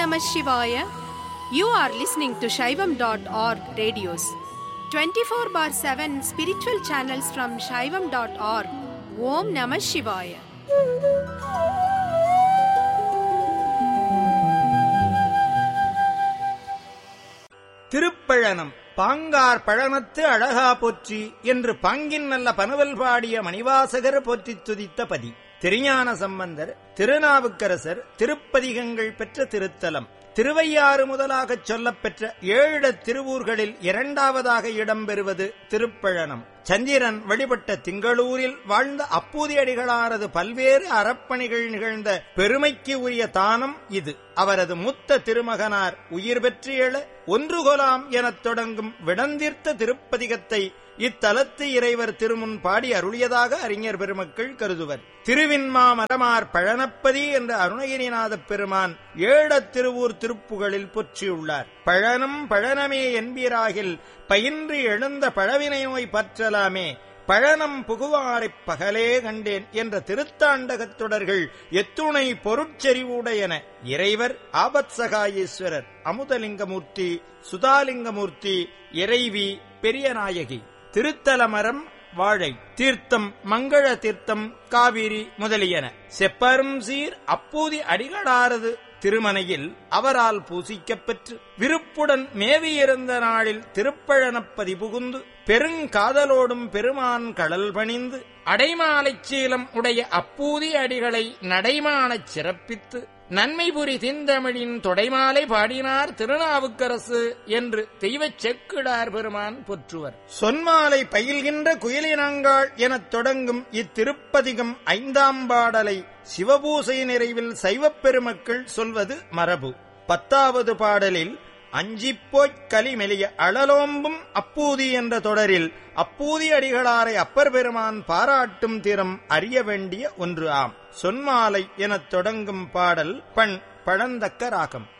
Namah Shivaya. You are listening to Shaivam.org radios. 24 bar 7 spiritual channels from Shaivam.org. Om Namah Shivaya. Thiruppazhanam Bhangarh பழனத்து அழகா போற்றி என்று பாங்கின் நல்ல பனுவல் பாடிய மணிவாசகர் போற்றித் துதித்த பதி திருஞான சம்பந்தர் திருநாவுக்கரசர் திருப்பதிகங்கள் பெற்ற திருத்தலம் திருவையாறு முதலாகச் சொல்லப் பெற்ற ஏழிடத் திருவூர்களில் இரண்டாவதாக இடம்பெறுவது திருப்பழனம் சந்திரன் வழிபட்ட திங்களூரில் வாழ்ந்த அப்பூதியடிகளாரது பல்வேறு அறப்பணிகள் நிகழ்ந்த பெருமைக்கு உரிய தானம் இது அவரது மூத்த திருமகனார் உயிர் பெற்று எழ ஒன்று கொலாம் எனத் தொடங்கும் விடந்தீர்த்த திருப்பதிகத்தை இத்தலத்து இறைவர் திருமுன் பாடி அருளியதாக அறிஞர் பெருமக்கள் கருதுவர் திருவின்மா மரமார் பழனப்பதி என்ற அருணகிரிநாதப் பெருமான் ஏழத் திருவூர் திருப்புகளில் பொற்றியுள்ளார் பழனம் பழனமே என்பீராகில் பயின்று எழுந்த பழவினை நோய் பற்றலாமே பழனம் புகுவாரைப் பகலே கண்டேன் என்ற திருத்தாண்டகத் தொடர்கள் எத்துணை பொருட்செறிவுடையன இறைவர் ஆபத்சகாயேஸ்வரர் அமுதலிங்கமூர்த்தி சுதாலிங்கமூர்த்தி இறைவி பெரியநாயகி திருத்தலமரம் வாழை தீர்த்தம் மங்கள தீர்த்தம் காவிரி முதலியன செப்பரும் சீர் அப்பூதி அடிகளாரது திருமனையில் அவரால் பூசிக்கப் பெற்று விருப்புடன் மேவியிருந்த நாளில் திருப்பழனப்பதி புகுந்து பெருங்காதலோடும் பெருமான் கடல் பணிந்து அடைமாலைச் சீலம் உடைய அப்பூதி அடிகளை நடைமானச் சிறப்பித்து நன்மைபுரி திந்தமிழின் தொடைமாலை பாடினார் திருநாவுக்கரசு என்று தெய்வச் செக்கிடார் பெருமான் போற்றுவர் சொன்மாலை பயில்கின்ற குயிலினங்காள் எனத் தொடங்கும் இத்திருப்பதிகம் ஐந்தாம் பாடலை சிவபூசை நிறைவில் சைவப் பெருமக்கள் சொல்வது மரபு பத்தாவது பாடலில் அஞ்சிப்போய்க் கலிமெலிய அழலோம்பும் அப்பூதி என்ற தொடரில் அப்பூதி அடிகளாரை அப்பர் பெருமான் பாராட்டும் திறம் அறிய வேண்டிய ஒன்று ஆம் சொன்மாலை எனத் தொடங்கும் பாடல் பண் பழந்தக்க ராகம்